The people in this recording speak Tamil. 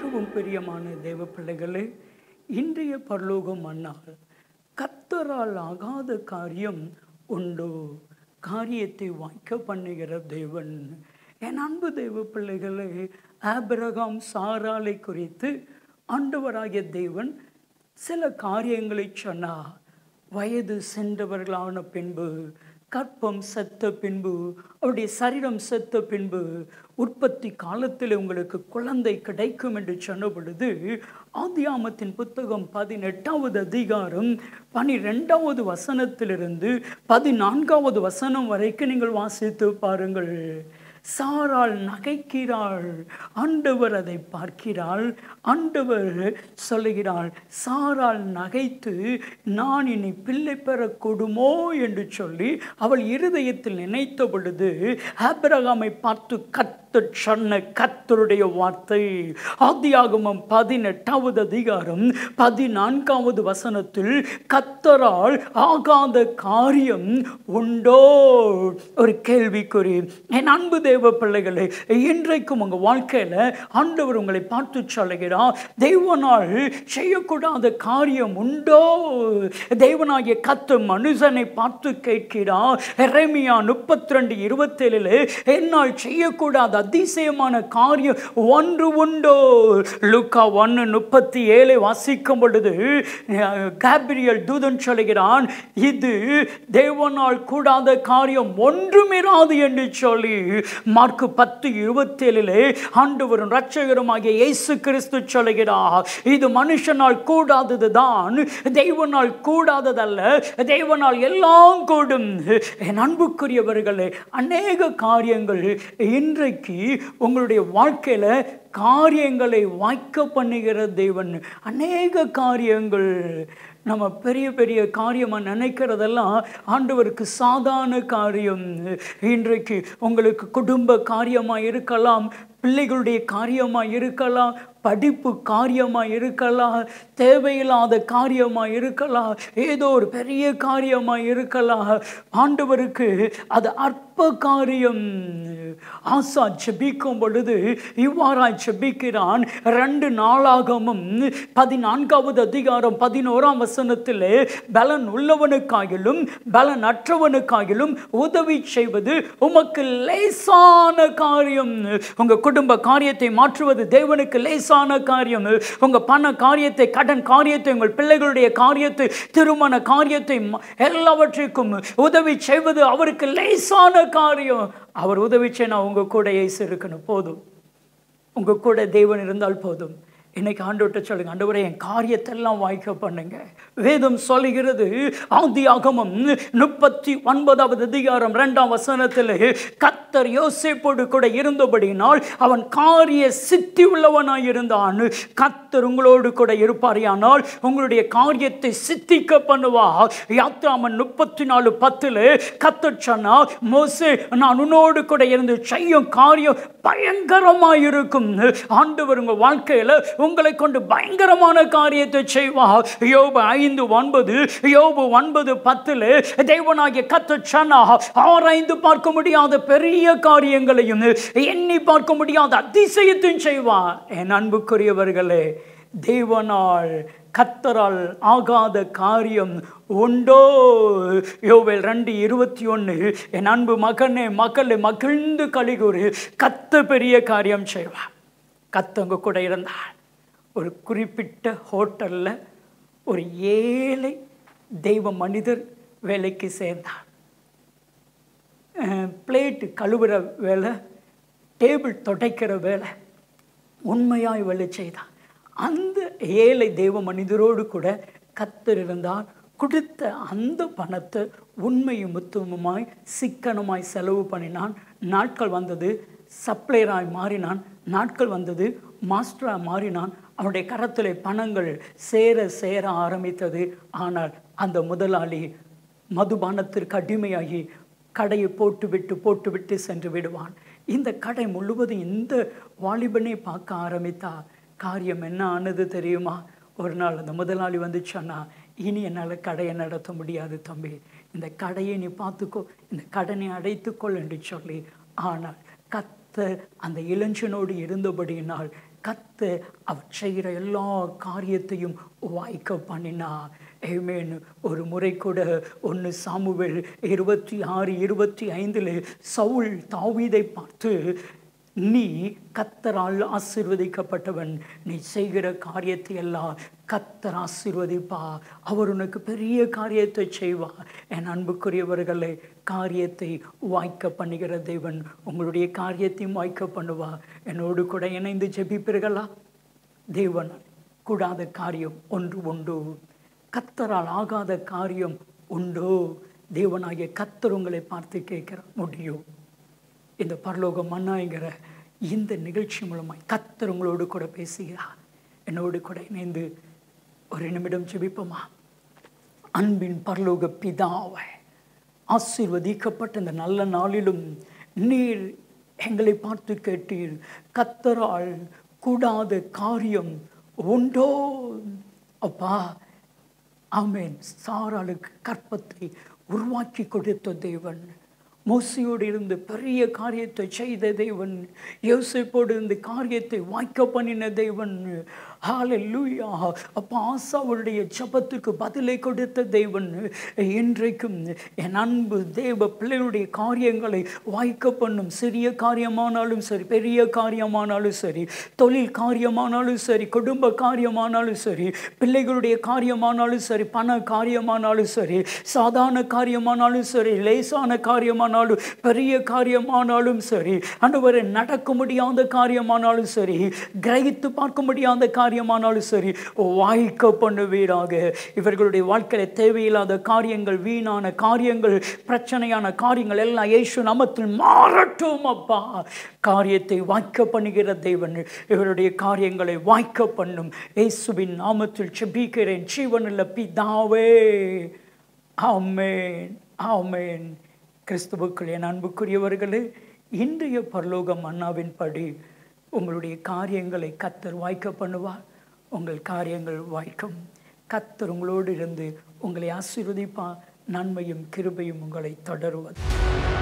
மிகவும் பிரியமான தேவ பிள்ளைகளே இன்றைய பரலோகம் மன்னால் கத்தரால் ஆகாத காரியம் உண்டோ காரியத்தை வாய்க்க பண்ணுகிற தேவன் என் அன்பு தேவ பிள்ளைகளே ஆபிரகாம் சாராலை குறித்து ஆண்டவராகிய தேவன் சில காரியங்களை சொன்னார் வயது சென்றவர்களான பின்பு கற்பம் செத்த பின்பு அவருடைய சரீரம் செத்த பின்பு உற்பத்தி காலத்தில் உங்களுக்கு குழந்தை கிடைக்கும் என்று சொன்ன பொழுது ஆதியாமத்தின் புத்தகம் பதினெட்டாவது அதிகாரம் பனிரெண்டாவது வசனத்திலிருந்து பதினான்காவது வசனம் வரைக்கும் நீங்கள் வாசித்து பாருங்கள் சாராள் நகைக்கிறாள் ஆண்டவர் அதை பார்க்கிறாள் ஆண்டவர் சொல்லுகிறாள் சாராள் நகைத்து நான் இனி பிள்ளை பெறக்கூடுமோ என்று சொல்லி அவள் இருதயத்தில் நினைத்த பொழுது ஆபிரகாமை பார்த்து கத்த சொன்ன கத்தருடைய வார்த்தை ஆதியாகமம் பதினெட்டாவது அதிகாரம் பதினான்காவது வசனத்தில் கத்தரால் ஆகாத காரியம் உண்டோ ஒரு கேள்விக்குறி என் அன்பு தேவ பிள்ளைகளே இன்றைக்கும் உங்க வாழ்க்கையில ஆண்டவர் உங்களை பார்த்து சொல்லுகிறார் தெய்வனால் செய்யக்கூடாத காரியம் உண்டோ தேவனாகிய கத்து மனுஷனை பார்த்து கேட்கிறார் எரேமியா முப்பத்தி ரெண்டு இருபத்தேழுல என்னால் செய்யக்கூடாத அதிசயமான காரியம் ஒன்று உண்டோ லுக்கா ஒன்று முப்பத்தி ஏழை வாசிக்கும் பொழுது கேப்ரியல் தூதன் சொல்கிறான் இது தேவனால் கூடாத காரியம் ஒன்றுமிராது என்று சொல்லி மார்க்கு பத்து இருபத்தேழிலே ஆண்டவரும் ரட்சகருமாகிய இயேசு கிறிஸ்து சொல்கிறார் இது மனுஷனால் கூடாதது தான் தெய்வனால் கூடாததல்ல தெய்வனால் எல்லாம் கூடும் என் அன்புக்குரியவர்களே அநேக காரியங்கள் இன்றைக்கு உங்களுடைய வாழ்க்கையில காரியங்களை வாய்க்க பண்ணுகிற தேவன் அநேக காரியங்கள் நம்ம பெரிய பெரிய காரியமாக நினைக்கிறதெல்லாம் ஆண்டவருக்கு சாதாரண காரியம் இன்றைக்கு உங்களுக்கு குடும்ப காரியமாக இருக்கலாம் பிள்ளைகளுடைய காரியமாக இருக்கலாம் படிப்பு காரியமாக இருக்கலாம் தேவையில்லாத காரியமாக இருக்கலாம் ஏதோ ஒரு பெரிய காரியமாக இருக்கலாம் ஆண்டவருக்கு அது அற்ப காரியம் ஆசா ஜெபிக்கும் பொழுது இவ்வாறாய் ஜெபிக்கிறான் ரெண்டு நாளாகமும் பதினான்காவது அதிகாரம் பதினோராம் வசனத்திலே பலன் உள்ளவனுக்காகிலும் பலன் அற்றவனுக்காகிலும் உதவி செய்வது உமக்கு லேசான காரியம் உங்க குடும்ப காரியத்தை மாற்றுவது தேவனுக்கு லேசான காரியம் உங்க பண காரியத்தை கடன் காரியத்தை உங்கள் பிள்ளைகளுடைய காரியத்தை திருமண காரியத்தை எல்லாவற்றிற்கும் உதவி செய்வது அவருக்கு லேசான காரியம் அவர் உதவி செய்யணும் உங்க கூட இயேசு இருக்கணும் போதும் உங்க கூட தேவன் இருந்தால் போதும் இன்னைக்கு ஆண்டவர்கிட்ட சொல்லுங்க ஆண்டவரே என் காரியத்தெல்லாம் வாய்க்க பண்ணுங்க வேதம் சொல்லுகிறது ஆதி ஆகமம் முப்பத்தி ஒன்பதாவது அதிகாரம் இரண்டாம் வசனத்தில் கத்தர் யோசிப்போடு கூட இருந்தபடியினால் அவன் காரிய சித்தி உள்ளவனாய் இருந்தான் கத்தர் உங்களோடு கூட இருப்பாரியானால் உங்களுடைய காரியத்தை சித்திக்க பண்ணுவா யாத்ராமன் முப்பத்தி நாலு பத்தில் கத்தர் சொன்னா மோசே நான் உன்னோடு கூட இருந்து செய்யும் காரியம் பயங்கரமாக இருக்கும் ஆண்டவர் உங்கள் வாழ்க்கையில் உங்களை கொண்டு பயங்கரமான காரியத்தை செய்வார் யோபு ஐந்து ஒன்பது யோபு ஒன்பது பத்தில் தெய்வனாகிய கத்த சொன்னா ஆராய்ந்து பார்க்க முடியாத பெரிய காரியங்களையும் எண்ணி பார்க்க முடியாத அதிசயத்தையும் செய்வார் என் அன்புக்குரியவர்களே தேவனால் கத்தரால் ஆகாத காரியம் உண்டோ யோவேல் ரெண்டு இருபத்தி ஒன்று என் அன்பு மகனே மகளே மகிழ்ந்து கலிகூறு கத்த பெரிய காரியம் செய்வார் கத்தவங்க கூட இருந்தார் ஒரு குறிப்பிட்ட ஹோட்டலில் ஒரு ஏழை தெய்வ மனிதர் வேலைக்கு சேர்ந்தார் பிளேட்டு கழுவுற வேலை டேபிள் துடைக்கிற வேலை உண்மையாய் வேலை செய்தார் அந்த ஏழை தெய்வ மனிதரோடு கூட கத்தர் இருந்தால் கொடுத்த அந்த பணத்தை உண்மையும் முத்துவமாய் சிக்கனமாய் செலவு பண்ணினான் நாட்கள் வந்தது சப்ளையராய் மாறினான் நாட்கள் வந்தது மாஸ்டராக மாறினான் அவனுடைய கரத்தில் பணங்கள் சேர சேர ஆரம்பித்தது ஆனால் அந்த முதலாளி மதுபானத்திற்கு அடிமையாகி கடையை போட்டுவிட்டு போட்டுவிட்டு சென்று விடுவான் இந்த கடை முழுவதும் இந்த வாலிபனை பார்க்க ஆரம்பித்தா காரியம் என்ன ஆனது தெரியுமா ஒரு நாள் அந்த முதலாளி வந்து சொன்னா இனி என்னால் கடையை நடத்த முடியாது தம்பி இந்த கடையை நீ பார்த்துக்கோ இந்த கடனை அடைத்துக்கொள் என்று சொல்லி ஆனால் கத்த அந்த இளைஞனோடு இருந்தபடியினால் கத்து அவர் செய்கிற எல்லா காரியத்தையும் வாய்க்க பண்ணினார் ஏமேன் ஒரு முறை கூட ஒன்று சாமுவேல் இருபத்தி ஆறு இருபத்தி ஐந்தில் சவுல் தாவீதை பார்த்து நீ கத்தரால் ஆசிர்வதிக்கப்பட்டவன் நீ செய்கிற காரியத்தை எல்லாம் கத்தர் ஆசிர்வதிப்பா அவர் உனக்கு பெரிய காரியத்தை செய்வார் என் அன்புக்குரியவர்களை காரியத்தை வாய்க்க பண்ணுகிற தேவன் உங்களுடைய காரியத்தையும் வாய்க்க பண்ணுவா என்னோடு கூட இணைந்து ஜெபிப்பீர்களா தேவன் கூடாத காரியம் ஒன்று உண்டு கத்தரால் ஆகாத காரியம் உண்டோ தேவனாகிய கத்தர் உங்களை பார்த்து கேட்கிற முடியும் இந்த பரலோக மன்னாங்கிற இந்த நிகழ்ச்சி மூலமாய் கத்தர் உங்களோடு கூட பேசுகிறார் என்னோடு கூட இணைந்து ஒரு நிமிடம் ஜெபிப்போமா அன்பின் பரலோக பிதாவை ஆசீர்வதிக்கப்பட்ட இந்த நல்ல நாளிலும் நீர் எங்களை பார்த்து கேட்டீர் கத்தரால் கூடாத காரியம் உண்டோ அப்பா ஆமேன் சாராளுக்கு கற்பத்தை உருவாக்கி கொடுத்த தேவன் மோசியோடு இருந்து பெரிய காரியத்தை செய்த தேவன் யோசிப்போடு இருந்து காரியத்தை வாய்க்க பண்ணின தேவன் ஹalleluya அப்பா ஆசாவுடைய ஜபத்துக்கு பதிலை கொடுத்த தேவன் இன்றைக்கும் என் அன்பு தேவ பிள்ளைகளுடைய காரியங்களை வாய்க்க பண்ணும் சிறிய காரியமானாலும் சரி பெரிய காரியமானாலும் சரி தொழில் காரியமானாலும் சரி குடும்ப காரியமானாலும் சரி பிள்ளைகளுடைய காரியமானாலும் சரி பண காரியமானாலும் சரி சாதாரண காரியமானாலும் சரி லேசான காரியமானாலும் பெரிய காரியமானாலும் சரி ஆண்டவரே நடக்க முடியாத காரியமானாலும் சரி கிரகித்து பார்க்க முடியாத காரியமானாலும் சரி வாய்க்க பண்ணுவீராக இவர்களுடைய வாழ்க்கையில தேவையில்லாத காரியங்கள் வீணான காரியங்கள் பிரச்சனையான காரியங்கள் எல்லாம் இயேசு நாமத்தில் மாறட்டும் அப்பா காரியத்தை வாய்க்க பண்ணுகிற தேவன் இவருடைய காரியங்களை வாய்க்க பண்ணும் இயேசுவின் நாமத்தில் செபிக்கிறேன் ஜீவனில் பிதாவே ஆமேன் ஆமேன் கிறிஸ்துவுக்குள் என் அன்புக்குரியவர்களே இன்றைய பரலோக மன்னாவின் படி உங்களுடைய காரியங்களை கத்தர் வாய்க்க பண்ணுவார் உங்கள் காரியங்கள் வாய்க்கும் கத்தர் உங்களோடு இருந்து உங்களை ஆசீர்வதிப்பார் நன்மையும் கிருபையும் உங்களை தொடருவது